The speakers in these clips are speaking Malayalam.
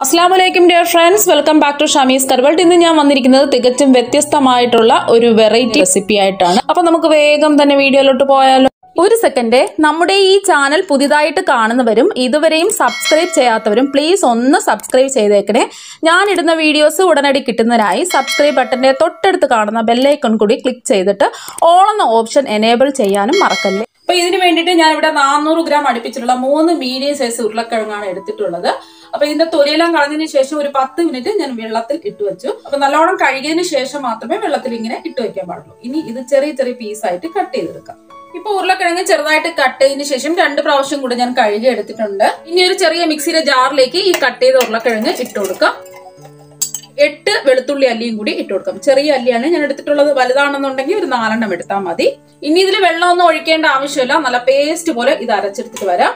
അസ്ലാമലൈക്കും dear friends welcome back to Shamees കർവൾട്ട് ഇന്ന് ഞാൻ വന്നിരിക്കുന്നത് തികച്ചും വ്യത്യസ്തമായിട്ടുള്ള ഒരു വെറൈറ്റി റെസിപ്പി ആയിട്ടാണ് അപ്പൊ നമുക്ക് വേഗം തന്നെ വീഡിയോയിലോട്ട് പോയാലോ ഒരു സെക്കൻഡ് നമ്മുടെ ഈ ചാനൽ പുതിയതായിട്ട് കാണുന്നവരും ഇതുവരെയും സബ്സ്ക്രൈബ് ചെയ്യാത്തവരും പ്ലീസ് ഒന്ന് സബ്സ്ക്രൈബ് ചെയ്തേക്കണേ ഞാൻ ഇടുന്ന വീഡിയോസ് ഉടനടി കിട്ടുന്നതിനായി സബ്സ്ക്രൈബ് ബട്ടന്റെ തൊട്ടടുത്ത് കാണുന്ന ബെല്ലൈക്കൺ കൂടി ക്ലിക്ക് ചെയ്തിട്ട് ഓൾ എന്ന ഓപ്ഷൻ എനേബിൾ ചെയ്യാനും മറക്കല്ലേ അപ്പൊ ഇതിന് വേണ്ടിയിട്ട് ഞാൻ ഇവിടെ നാനൂറ് ഗ്രാം അടുപ്പിച്ചിട്ടുള്ള മൂന്ന് മീഡിയം സൈസ് ഉരുളക്കിഴങ്ങാണ് എടുത്തിട്ടുള്ളത് അപ്പൊ ഇതിന്റെ തൊലിയെല്ലാം കളഞ്ഞതിന് ശേഷം ഒരു പത്ത് മിനിറ്റ് ഞാൻ വെള്ളത്തിൽ ഇട്ട് വെച്ചു അപ്പൊ നല്ലോണം കഴുകിയതിന് ശേഷം മാത്രമേ വെള്ളത്തിൽ ഇങ്ങനെ ഇട്ട് വെക്കാൻ പാടുള്ളൂ ഇനി ഇത് ചെറിയ ചെറിയ പീസായിട്ട് കട്ട് ചെയ്തെടുക്കാം ഇപ്പൊ ഉരുളക്കിഴങ്ങ് ചെറുതായിട്ട് കട്ട് ചെയ്തതിന് ശേഷം രണ്ട് പ്രാവശ്യം കൂടെ ഞാൻ കഴുകി എടുത്തിട്ടുണ്ട് ഇനി ഒരു ചെറിയ മിക്സിയുടെ ജാറിലേക്ക് ഈ കട്ട് ചെയ്ത ഉരുളക്കിഴങ്ങ് ഇട്ട് കൊടുക്കാം എട്ട് വെളുത്തുള്ളി അല്ലിയും കൂടി ഇട്ട് കൊടുക്കാം ചെറിയ അല്ലിയാണ് ഞാൻ എടുത്തിട്ടുള്ളത് വലുതാണെന്നുണ്ടെങ്കിൽ ഒരു നാലെണ്ണം എടുത്താൽ മതി ഇനി ഇതിൽ വെള്ളമൊന്നും ഒഴിക്കേണ്ട ആവശ്യമില്ല നല്ല പേസ്റ്റ് പോലെ ഇത് അരച്ചെടുത്തിട്ട് വരാം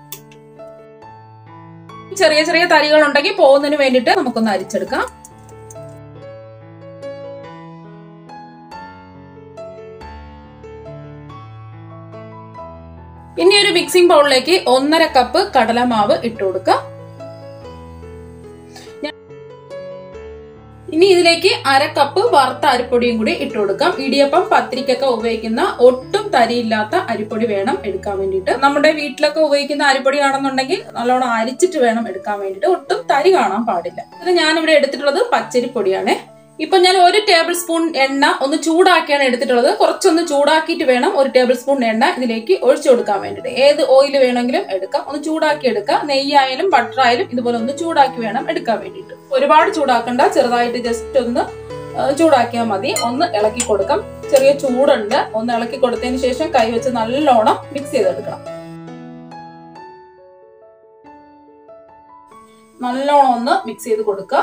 ചെറിയ ചെറിയ തരികൾ ഉണ്ടെങ്കിൽ പോകുന്നതിന് വേണ്ടിയിട്ട് നമുക്കൊന്ന് അരിച്ചെടുക്കാം ഇനി ഒരു മിക്സിംഗ് ബൗളിലേക്ക് ഒന്നര കപ്പ് കടലമാവ് ഇട്ട് കൊടുക്കാം ഇനി ഇതിലേക്ക് അര കപ്പ് വറുത്ത അരിപ്പൊടിയും കൂടി ഇട്ട് കൊടുക്കാം ഇടിയപ്പം പത്തിരിക്കൊക്കെ ഉപയോഗിക്കുന്ന ഒട്ടും തരിയില്ലാത്ത അരിപ്പൊടി വേണം എടുക്കാൻ വേണ്ടിയിട്ട് നമ്മുടെ വീട്ടിലൊക്കെ ഉപയോഗിക്കുന്ന അരിപ്പൊടി ആണെന്നുണ്ടെങ്കിൽ നല്ലോണം അരിച്ചിട്ട് വേണം എടുക്കാൻ വേണ്ടിയിട്ട് ഒട്ടും തരി കാണാൻ പാടില്ല ഇത് ഞാനിവിടെ എടുത്തിട്ടുള്ളത് പച്ചരിപ്പൊടിയാണ് ഇപ്പൊ ഞാൻ ഒരു ടേബിൾ സ്പൂൺ എണ്ണ ഒന്ന് ചൂടാക്കിയാണ് എടുത്തിട്ടുള്ളത് കുറച്ചൊന്ന് ചൂടാക്കിയിട്ട് വേണം ഒരു ടേബിൾ സ്പൂൺ എണ്ണ ഇതിലേക്ക് ഒഴിച്ചു കൊടുക്കാൻ വേണ്ടിയിട്ട് ഏത് ഓയിൽ വേണമെങ്കിലും എടുക്കാം ഒന്ന് ചൂടാക്കി എടുക്കാം നെയ്യായാലും ബട്ടർ ആയാലും ഇതുപോലെ ഒന്ന് ചൂടാക്കി വേണം എടുക്കാൻ വേണ്ടിയിട്ട് ഒരുപാട് ചൂടാക്കണ്ട ചെറുതായിട്ട് ജസ്റ്റ് ഒന്ന് ചൂടാക്കിയാൽ മതി ഒന്ന് ഇളക്കി കൊടുക്കാം ചെറിയ ചൂടുണ്ട് ഒന്ന് ഇളക്കി കൊടുത്തതിന് ശേഷം കൈ വെച്ച് നല്ലോണം മിക്സ് ചെയ്തെടുക്കണം നല്ലോണം ഒന്ന് മിക്സ് ചെയ്ത് കൊടുക്കുക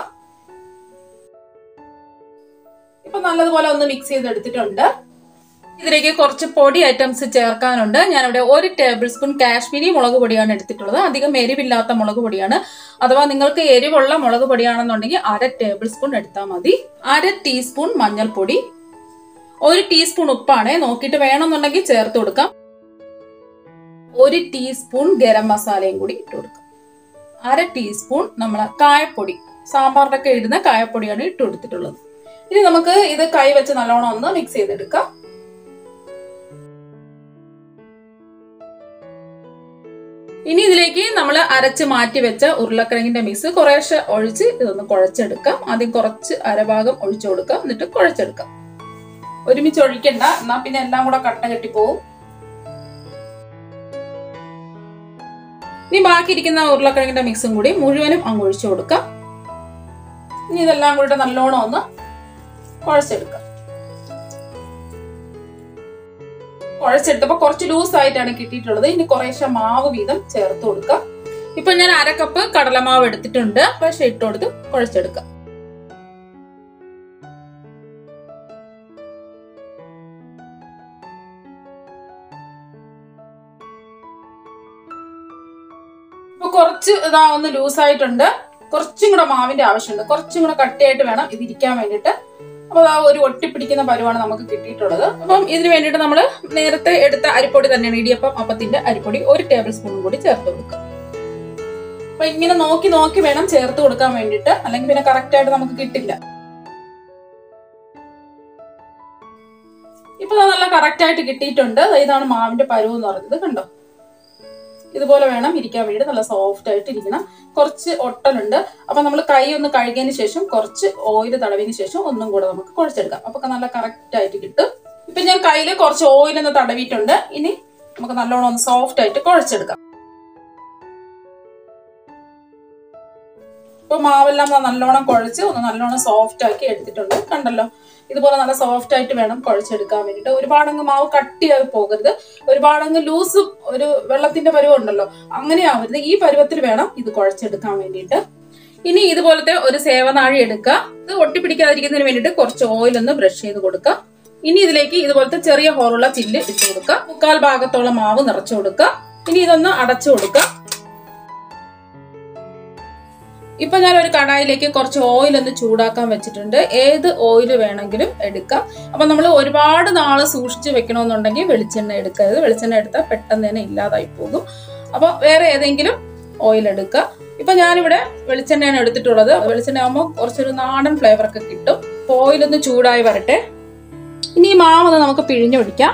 ഇപ്പൊ നല്ലതുപോലെ ഒന്ന് മിക്സ് ചെയ്തെടുത്തിട്ടുണ്ട് ഇതിലേക്ക് കുറച്ച് പൊടി ഐറ്റംസ് ചേർക്കാനുണ്ട് ഞാനിവിടെ ഒരു ടേബിൾ സ്പൂൺ കാശ്മീരി മുളക് പൊടിയാണ് എടുത്തിട്ടുള്ളത് അധികം എരിവില്ലാത്ത മുളക് പൊടിയാണ് അഥവാ നിങ്ങൾക്ക് എരിവുള്ള മുളക് പൊടിയാണെന്നുണ്ടെങ്കിൽ അര ടേബിൾ സ്പൂൺ എടുത്താൽ മതി അര ടീസ്പൂൺ മഞ്ഞൾപ്പൊടി ഒരു ടീസ്പൂൺ ഉപ്പാണ് നോക്കിയിട്ട് വേണമെന്നുണ്ടെങ്കിൽ ചേർത്ത് കൊടുക്കാം ഒരു ടീസ്പൂൺ ഗരം മസാലയും കൂടി ഇട്ട് കൊടുക്കാം അര ടീസ്പൂൺ നമ്മളെ കായപ്പൊടി സാമ്പാറിനൊക്കെ ഇടുന്ന കായപ്പൊടിയാണ് ഇട്ട് കൊടുത്തിട്ടുള്ളത് ഇനി നമുക്ക് ഇത് കൈ വെച്ച് നല്ലോണം ഒന്ന് മിക്സ് ചെയ്തെടുക്കാം ഇനി ഇതിലേക്ക് നമ്മൾ അരച്ച് മാറ്റി വെച്ച ഉരുളക്കിഴങ്ങിന്റെ മിക്സ് കുറേശ്ശെ ഒഴിച്ച് ഇതൊന്ന് കുഴച്ചെടുക്കാം ആദ്യം കുറച്ച് അരഭാഗം ഒഴിച്ചു കൊടുക്കാം എന്നിട്ട് കുഴച്ചെടുക്കാം ഒരുമിച്ച് ഒഴിക്കണ്ട എന്നാ പിന്നെ എല്ലാം കൂടെ കട്ട കെട്ടിപ്പോവും ഇനി ബാക്കിയിരിക്കുന്ന ഉരുളക്കിഴങ്ങിന്റെ മിക്സും കൂടി മുഴുവനും അങ്ങ് ഒഴിച്ചു കൊടുക്കാം ഇനി ഇതെല്ലാം കൂടെ നല്ലോണം ഒന്ന് കുഴച്ചെടുക്കാം കുഴച്ചെടുത്തപ്പോ കുറച്ച് ലൂസ് ആയിട്ടാണ് കിട്ടിയിട്ടുള്ളത് ഇനി കുറേശ്ശെ മാവ് വീതം ചേർത്ത് കൊടുക്കാം ഇപ്പൊ ഞാൻ അര കപ്പ് കടലമാവ് എടുത്തിട്ടുണ്ട് കുറേശ്ശെ ഇട്ട് കൊടുത്ത് കുഴച്ചെടുക്കാം ഇപ്പൊ കുറച്ച് ഇതാ ഒന്ന് ലൂസ് ആയിട്ടുണ്ട് കുറച്ചും കൂടെ മാവിന്റെ ആവശ്യമുണ്ട് കുറച്ചും കൂടെ കട്ടിയായിട്ട് വേണം ഇത് ഇരിക്കാൻ വേണ്ടിയിട്ട് അപ്പൊ ആ ഒരു ഒട്ടിപ്പിടിക്കുന്ന പരുവാണ് നമുക്ക് കിട്ടിയിട്ടുള്ളത് അപ്പം ഇതിന് വേണ്ടിയിട്ട് നമ്മൾ നേരത്തെ എടുത്ത അരിപ്പൊടി തന്നെയാണ് ഇടിയപ്പം അപ്പത്തിന്റെ അരിപ്പൊടി ഒരു ടേബിൾ സ്പൂൺ കൂടി ചേർത്ത് കൊടുക്കുക അപ്പൊ ഇങ്ങനെ നോക്കി നോക്കി വേണം ചേർത്ത് കൊടുക്കാൻ വേണ്ടിയിട്ട് അല്ലെങ്കിൽ പിന്നെ കറക്റ്റ് ആയിട്ട് നമുക്ക് കിട്ടില്ല ഇപ്പൊ നല്ല കറക്റ്റ് ആയിട്ട് കിട്ടിയിട്ടുണ്ട് ഇതാണ് മാവിന്റെ പരുവ് എന്ന് പറയുന്നത് കണ്ടോ ഇതുപോലെ വേണം ഇരിക്കാൻ വേണ്ടിയിട്ട് നല്ല സോഫ്റ്റ് ആയിട്ട് ഇരിക്കണം കുറച്ച് ഒട്ടലുണ്ട് അപ്പൊ നമ്മൾ കൈ ഒന്ന് കഴുകിയതിന് ശേഷം കുറച്ച് ഓയിൽ തടവിന് ശേഷം ഒന്നും കൂടെ നമുക്ക് കുഴച്ചെടുക്കാം അപ്പൊ നല്ല കറക്റ്റ് ആയിട്ട് കിട്ടും ഇപ്പൊ ഞാൻ കയ്യിൽ കുറച്ച് ഓയിൽ ഒന്ന് തടവിയിട്ടുണ്ട് ഇനി നമുക്ക് നല്ലോണം ഒന്ന് സോഫ്റ്റ് ആയിട്ട് കുഴച്ചെടുക്കാം ഇപ്പൊ മാവെല്ലാം നല്ലോണം കുഴച്ച് ഒന്ന് നല്ലോണം സോഫ്റ്റ് ആക്കി എടുത്തിട്ടുണ്ട് കണ്ടല്ലോ ഇതുപോലെ നല്ല സോഫ്റ്റ് ആയിട്ട് വേണം കുഴച്ചെടുക്കാൻ വേണ്ടിയിട്ട് ഒരുപാടങ്ങ് മാവ് കട്ടിയായി പോകരുത് ഒരുപാടങ്ങ് ലൂസ് ഒരു വെള്ളത്തിന്റെ പരുവം ഉണ്ടല്ലോ അങ്ങനെ ആവരുത് ഈ പരുവത്തിൽ വേണം ഇത് കുഴച്ചെടുക്കാൻ വേണ്ടിയിട്ട് ഇനി ഇതുപോലത്തെ ഒരു സേവനാഴി എടുക്കുക ഇത് ഒട്ടിപ്പിടിക്കാതിരിക്കുന്നതിന് വേണ്ടിയിട്ട് കുറച്ച് ഓയിൽ ഒന്ന് ബ്രഷ് ചെയ്ത് കൊടുക്കുക ഇനി ഇതിലേക്ക് ഇതുപോലത്തെ ചെറിയ ഹോറുള്ള ചില്ല് ഇട്ട് കൊടുക്കുക മുക്കാൽ ഭാഗത്തോളം മാവ് നിറച്ചു കൊടുക്കുക ഇനി ഇതൊന്ന് അടച്ചു കൊടുക്കുക ഇപ്പൊ ഞാൻ ഒരു കടായിലേക്ക് കുറച്ച് ഓയിൽ ഒന്ന് ചൂടാക്കാൻ വെച്ചിട്ടുണ്ട് ഏത് ഓയിൽ വേണമെങ്കിലും എടുക്കാം അപ്പൊ നമ്മൾ ഒരുപാട് നാള് സൂക്ഷിച്ച് വെക്കണമെന്നുണ്ടെങ്കിൽ വെളിച്ചെണ്ണ എടുക്കരുത് വെളിച്ചെണ്ണ എടുത്താൽ പെട്ടെന്ന് തന്നെ ഇല്ലാതായി പോകും അപ്പൊ വേറെ ഏതെങ്കിലും ഓയിൽ എടുക്കുക ഇപ്പൊ ഞാനിവിടെ വെളിച്ചെണ്ണയാണ് എടുത്തിട്ടുള്ളത് വെളിച്ചെണ്ണ ആകുമ്പോൾ കുറച്ചൊരു നാടൻ ഫ്ലേവർ ഒക്കെ കിട്ടും ഓയിലൊന്ന് ചൂടായി വരട്ടെ ഇനി ഈ മാവൊന്ന് നമുക്ക് പിഴിഞ്ഞൊഴിക്കാം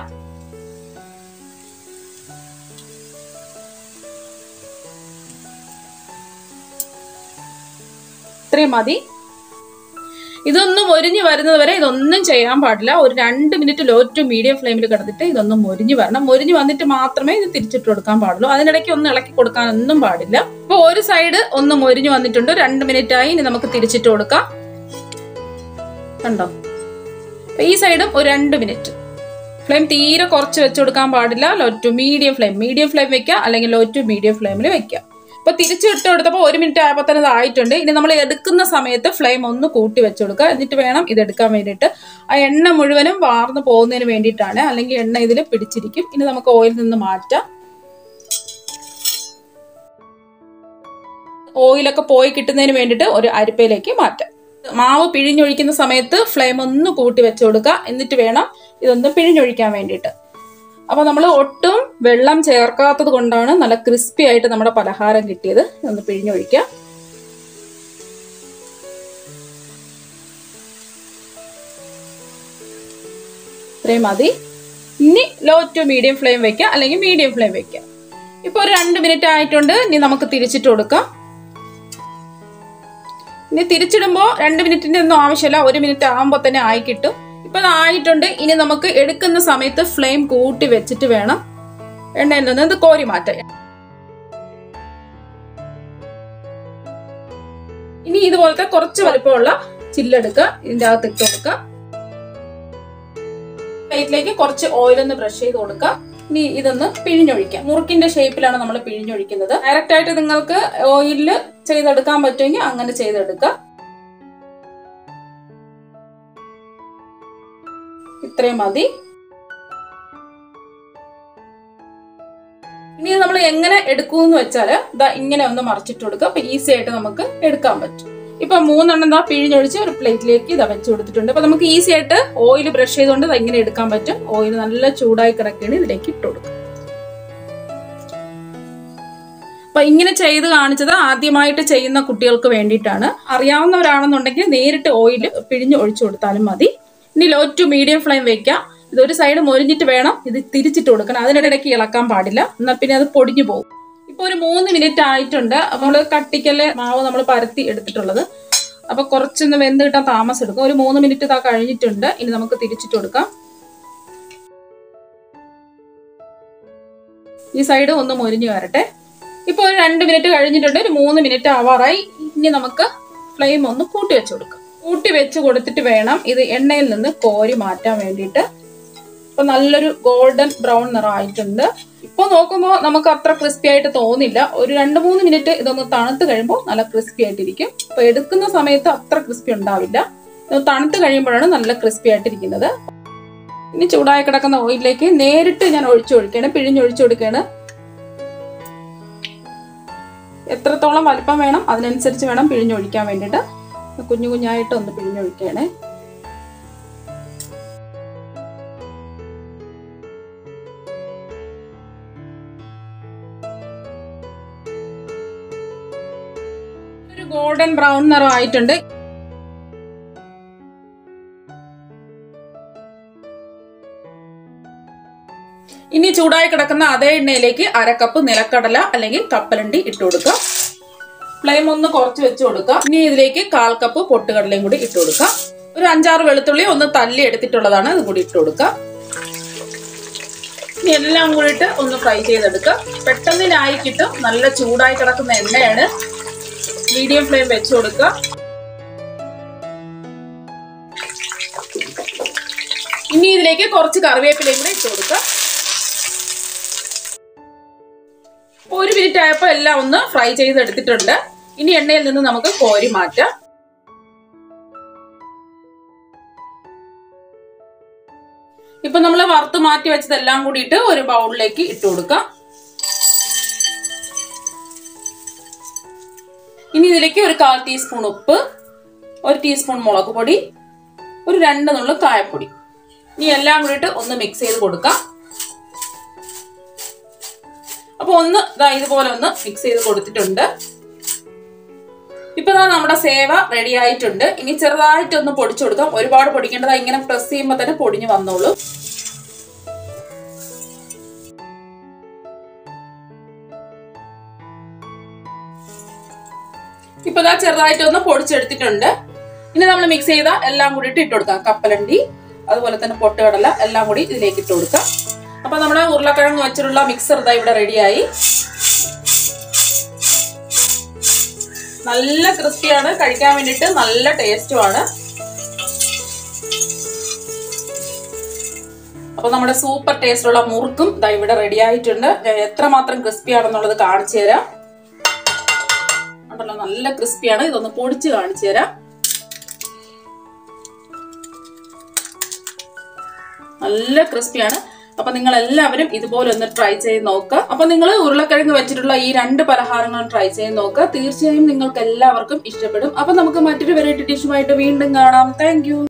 ഇത്രയും മതി ഇതൊന്നും മൊരിഞ്ഞ് വരുന്നത് വരെ ഇതൊന്നും ചെയ്യാൻ പാടില്ല ഒരു രണ്ട് മിനിറ്റ് ലോ ടു മീഡിയം ഫ്ലെയിമിൽ കിടന്നിട്ട് ഇതൊന്നും മൊരിഞ്ഞ് വരണം മൊരിഞ്ഞ് വന്നിട്ട് മാത്രമേ ഇത് തിരിച്ചിട്ട് കൊടുക്കാൻ പാടുള്ളൂ അതിനിടയ്ക്ക് ഒന്ന് ഇളക്കി കൊടുക്കാനൊന്നും പാടില്ല ഇപ്പൊ ഒരു സൈഡ് ഒന്ന് മൊരിഞ്ഞ് വന്നിട്ടുണ്ട് രണ്ട് മിനിറ്റ് ആയി ഇനി നമുക്ക് തിരിച്ചിട്ട് കൊടുക്കാം കണ്ടോ അപ്പൊ ഈ സൈഡും ഒരു രണ്ട് മിനിറ്റ് ഫ്ലെയിം തീരെ കുറച്ച് വെച്ച് കൊടുക്കാൻ പാടില്ല low to medium flame medium flame വെക്കുക അല്ലെങ്കിൽ ലോ ടു മീഡിയം ഫ്ലെയിമിൽ വെക്കുക അപ്പൊ തിരിച്ചു ഇട്ട് കൊടുത്തപ്പോൾ ഒരു മിനിറ്റ് ആയപ്പോൾ തന്നെ ഇതായിട്ടുണ്ട് ഇനി നമ്മൾ എടുക്കുന്ന സമയത്ത് ഫ്ലെയിം ഒന്ന് കൂട്ടി വെച്ച് കൊടുക്കുക എന്നിട്ട് വേണം ഇത് എടുക്കാൻ വേണ്ടിയിട്ട് ആ എണ്ണ മുഴുവനും വാർന്നു പോകുന്നതിന് വേണ്ടിയിട്ടാണ് അല്ലെങ്കിൽ എണ്ണ ഇതിൽ പിടിച്ചിരിക്കും ഇനി നമുക്ക് ഓയിൽ നിന്ന് മാറ്റാം ഓയിലൊക്കെ പോയി കിട്ടുന്നതിന് വേണ്ടിയിട്ട് ഒരു അരിപ്പയിലേക്ക് മാറ്റാം മാവ് പിഴിഞ്ഞൊഴിക്കുന്ന സമയത്ത് ഫ്ലെയിം ഒന്ന് കൂട്ടി വെച്ച് കൊടുക്കുക എന്നിട്ട് വേണം ഇതൊന്ന് പിഴിഞ്ഞൊഴിക്കാൻ വേണ്ടിയിട്ട് അപ്പൊ നമ്മൾ ഒട്ടും വെള്ളം ചേർക്കാത്തത് കൊണ്ടാണ് നല്ല ക്രിസ്പി ആയിട്ട് നമ്മുടെ പലഹാരം കിട്ടിയത് ഒന്ന് പിഴിഞ്ഞൊഴിക്കാം ഇത്രയും മതി ഇനി ലോ ടു മീഡിയം ഫ്ലെയിം വെക്കുക അല്ലെങ്കിൽ മീഡിയം ഫ്ലെയിം വെക്കുക ഇപ്പൊ ഒരു രണ്ട് മിനിറ്റ് ആയിട്ടുണ്ട് ഇനി നമുക്ക് തിരിച്ചിട്ട് കൊടുക്കാം ഇനി തിരിച്ചിടുമ്പോൾ രണ്ട് മിനിറ്റിന്റെ ഒന്നും ആവശ്യമില്ല ഒരു മിനിറ്റ് ആകുമ്പോൾ തന്നെ ആയി കിട്ടും ഇപ്പൊ അത് ആയിട്ടുണ്ട് ഇനി നമുക്ക് എടുക്കുന്ന സമയത്ത് ഫ്ലെയിം കൂട്ടി വെച്ചിട്ട് വേണം എണ്ണയിൽ നിന്ന് ഇത് കോരി മാറ്റാൻ ഇനി ഇതുപോലത്തെ കുറച്ച് വലുപ്പമുള്ള ചില്ലെടുക്കുക ഇതിന്റെ അകത്ത് ഇട്ട് കൊടുക്കുക പ്ലേറ്റിലേക്ക് കുറച്ച് ഓയിൽ ഒന്ന് ബ്രഷ് ചെയ്ത് കൊടുക്കുക ഇനി ഇതൊന്ന് പിഴിഞ്ഞൊഴിക്കാം മുറുക്കിന്റെ ഷേപ്പിലാണ് നമ്മൾ പിഴിഞ്ഞൊഴിക്കുന്നത് ഡയറക്റ്റ് ആയിട്ട് നിങ്ങൾക്ക് ഓയിലിൽ ചെയ്തെടുക്കാൻ പറ്റുമെങ്കിൽ അങ്ങനെ ചെയ്തെടുക്കുക ഇത്രയും മതി ഇനി നമ്മൾ എങ്ങനെ എടുക്കൂന്ന് വെച്ചാല് ഇതാ ഇങ്ങനെ ഒന്ന് മറിച്ചിട്ട് കൊടുക്കുക അപ്പൊ ഈസി ആയിട്ട് നമുക്ക് എടുക്കാൻ പറ്റും ഇപ്പൊ മൂന്നെണ്ണം ഇതാ പിഴിഞ്ഞൊഴിച്ച് ഒരു പ്ലേറ്റിലേക്ക് ഇതാ വെച്ച് കൊടുത്തിട്ടുണ്ട് അപ്പൊ നമുക്ക് ഈസി ആയിട്ട് ഓയിൽ ബ്രഷ് ചെയ്തുകൊണ്ട് ഇത് ഇങ്ങനെ എടുക്കാൻ പറ്റും ഓയിൽ നല്ല ചൂടായി കിടക്കുകയാണ് ഇതിലേക്ക് ഇട്ട് കൊടുക്കുക അപ്പൊ ഇങ്ങനെ ചെയ്ത് കാണിച്ചത് ആദ്യമായിട്ട് ചെയ്യുന്ന കുട്ടികൾക്ക് വേണ്ടിയിട്ടാണ് അറിയാവുന്നവരാണെന്നുണ്ടെങ്കിൽ നേരിട്ട് ഓയിൽ പിഴിഞ്ഞ് ഒഴിച്ചു കൊടുത്താലും മതി ഇനി ലോ ടു മീഡിയം ഫ്ലെയിം വെക്കാം ഇതൊരു സൈഡ് മൊരിഞ്ഞിട്ട് വേണം ഇത് തിരിച്ചിട്ട് കൊടുക്കണം അതിനിടയ്ക്ക് ഇളക്കാൻ പാടില്ല എന്നാൽ പിന്നെ അത് പൊടിഞ്ഞു പോകും ഇപ്പൊ ഒരു മൂന്ന് മിനിറ്റ് ആയിട്ടുണ്ട് അപ്പൊ നമ്മള് കട്ടിക്കല് മാവ് നമ്മൾ പരത്തി എടുത്തിട്ടുള്ളത് അപ്പൊ കുറച്ചൊന്ന് വെന്ത് കിട്ടാൻ താമസം എടുക്കും ഒരു മൂന്ന് മിനിറ്റ് ഇതാ കഴിഞ്ഞിട്ടുണ്ട് ഇനി നമുക്ക് തിരിച്ചിട്ട് കൊടുക്കാം ഈ സൈഡ് ഒന്ന് മൊരിഞ്ഞു വരട്ടെ ഇപ്പൊ ഒരു രണ്ട് മിനിറ്റ് കഴിഞ്ഞിട്ടുണ്ട് ഒരു മൂന്ന് മിനിറ്റ് ആവാറായി ഇനി നമുക്ക് ഫ്ലെയിം ഒന്ന് കൂട്ടി വെച്ച് കൊടുക്കാം കൂട്ടി വെച്ച് കൊടുത്തിട്ട് വേണം ഇത് എണ്ണയിൽ നിന്ന് കോരി മാറ്റാൻ വേണ്ടിയിട്ട് ഇപ്പൊ നല്ലൊരു ഗോൾഡൻ ബ്രൗൺ നിറം ആയിട്ടുണ്ട് ഇപ്പൊ നോക്കുമ്പോൾ നമുക്ക് അത്ര ക്രിസ്പി ആയിട്ട് തോന്നില്ല ഒരു രണ്ട് മൂന്ന് മിനിറ്റ് ഇതൊന്ന് തണുത്ത് കഴിയുമ്പോൾ നല്ല ക്രിസ്പി ആയിട്ടിരിക്കും അപ്പൊ എടുക്കുന്ന സമയത്ത് അത്ര ക്രിസ്പി ഉണ്ടാവില്ല ഇത് തണുത്ത് കഴിയുമ്പോഴാണ് നല്ല ക്രിസ്പി ആയിട്ടിരിക്കുന്നത് ഇനി ചൂടായി കിടക്കുന്ന ഓയിലിലേക്ക് നേരിട്ട് ഞാൻ ഒഴിച്ചു കൊടുക്കുകയാണ് പിഴിഞ്ഞൊഴിച്ചു കൊടുക്കുകയാണ് എത്രത്തോളം വലിപ്പം വേണം അതിനനുസരിച്ച് വേണം പിഴിഞ്ഞൊഴിക്കാൻ വേണ്ടിയിട്ട് കുഞ്ഞു കുഞ്ഞായിട്ട് ഒന്ന് പിഴിഞ്ഞൊഴിക്കുകയാണേ ഒരു ഗോൾഡൻ ബ്രൗൺ നിറം ആയിട്ടുണ്ട് ഇനി ചൂടായി കിടക്കുന്ന അതേ എണ്ണയിലേക്ക് അര കപ്പ് നിലക്കടല അല്ലെങ്കിൽ കപ്പലണ്ടി ഇട്ട് കൊടുക്കുക ഫ്ലെയിം ഒന്ന് കുറച്ച് വെച്ച് കൊടുക്കുക ഇനി ഇതിലേക്ക് കാൽ കപ്പ് പൊട്ടുകടലയും കൂടി ഇട്ട് കൊടുക്കുക ഒരു അഞ്ചാറ് വെളുത്തുള്ളി ഒന്ന് തല്ലി എടുത്തിട്ടുള്ളതാണ് ഇത് കൂടി ഇട്ട് കൊടുക്കുക ഇനി എല്ലാം കൂടിയിട്ട് ഒന്ന് ഫ്രൈ ചെയ്തെടുക്കുക പെട്ടെന്നിനായി കിട്ടും നല്ല ചൂടായി കിടക്കുന്ന എണ്ണയാണ് മീഡിയം ഫ്ലെയിം വെച്ച് കൊടുക്കുക ഇനി ഇതിലേക്ക് കുറച്ച് കറിവേപ്പിലയും കൂടെ ഇട്ട് കൊടുക്കുക ഒരു മിനിറ്റ് ആയപ്പോൾ എല്ലാം ഒന്ന് ഫ്രൈ ചെയ്തെടുത്തിട്ടുണ്ട് ഇനി എണ്ണയിൽ നിന്ന് നമുക്ക് കോരി മാറ്റാം ഇപ്പൊ നമ്മൾ വറുത്ത് മാറ്റി വെച്ചതെല്ലാം കൂടിയിട്ട് ഒരു ബൗളിലേക്ക് ഇട്ട് കൊടുക്കാം ഇനി ഇതിലേക്ക് ഒരു കാൽ ടീസ്പൂൺ ഉപ്പ് ഒരു ടീസ്പൂൺ മുളക് പൊടി ഒരു രണ്ട് നുള്ളു കായപ്പൊടി ഇനി എല്ലാം കൂടിയിട്ട് ഒന്ന് മിക്സ് ചെയ്ത് കൊടുക്കാം അപ്പൊ ഒന്ന് ഇതാ ഇതുപോലെ ഒന്ന് മിക്സ് ചെയ്ത് കൊടുത്തിട്ടുണ്ട് ഇപ്പൊ ദാ നമ്മുടെ സേവ റെഡി ആയിട്ടുണ്ട് ഇനി ചെറുതായിട്ടൊന്ന് പൊടിച്ചു കൊടുക്കാം ഒരുപാട് പൊടിക്കേണ്ടത് ഇങ്ങനെ പ്രസ് ചെയ്യുമ്പോൾ തന്നെ പൊടിഞ്ഞു വന്നോളൂ ഇപ്പൊ ഇതാ ചെറുതായിട്ടൊന്ന് പൊടിച്ചെടുത്തിട്ടുണ്ട് ഇനി നമ്മൾ മിക്സ് ചെയ്ത എല്ലാം കൂടി ഇട്ട് കൊടുക്കാം കപ്പലണ്ടി അതുപോലെ തന്നെ പൊട്ടുകടല എല്ലാം കൂടി ഇതിലേക്ക് ഇട്ട് കൊടുക്കാം അപ്പൊ നമ്മുടെ ഉരുളക്കിഴങ്ങ് വെച്ചിട്ടുള്ള മിക്സർ ഇതാ ഇവിടെ റെഡിയായി നല്ല ക്രിസ്പിയാണ് കഴിക്കാൻ വേണ്ടിയിട്ട് നല്ല ടേസ്റ്റുമാണ് അപ്പൊ നമ്മുടെ സൂപ്പർ ടേസ്റ്റുള്ള മുറുക്കും ഇതാ ഇവിടെ റെഡി ആയിട്ടുണ്ട് ഞാൻ എത്രമാത്രം ക്രിസ്പി ആണെന്നുള്ളത് കാണിച്ചു തരാം ഉണ്ടല്ലോ നല്ല ക്രിസ്പിയാണ് ഇതൊന്ന് പൊടിച്ച് കാണിച്ചു തരാം നല്ല ക്രിസ്പിയാണ് അപ്പൊ നിങ്ങൾ എല്ലാവരും ഇതുപോലെ ഒന്ന് ട്രൈ ചെയ്ത് നോക്കുക അപ്പൊ നിങ്ങൾ ഉരുളക്കിഴങ്ങ് വെച്ചിട്ടുള്ള ഈ രണ്ട് പലഹാരങ്ങളും ട്രൈ ചെയ്ത് നോക്കുക തീർച്ചയായും നിങ്ങൾക്ക് എല്ലാവർക്കും ഇഷ്ടപ്പെടും അപ്പൊ നമുക്ക് മറ്റൊരു വെറൈറ്റി ഡിഷുമായിട്ട് വീണ്ടും കാണാം താങ്ക്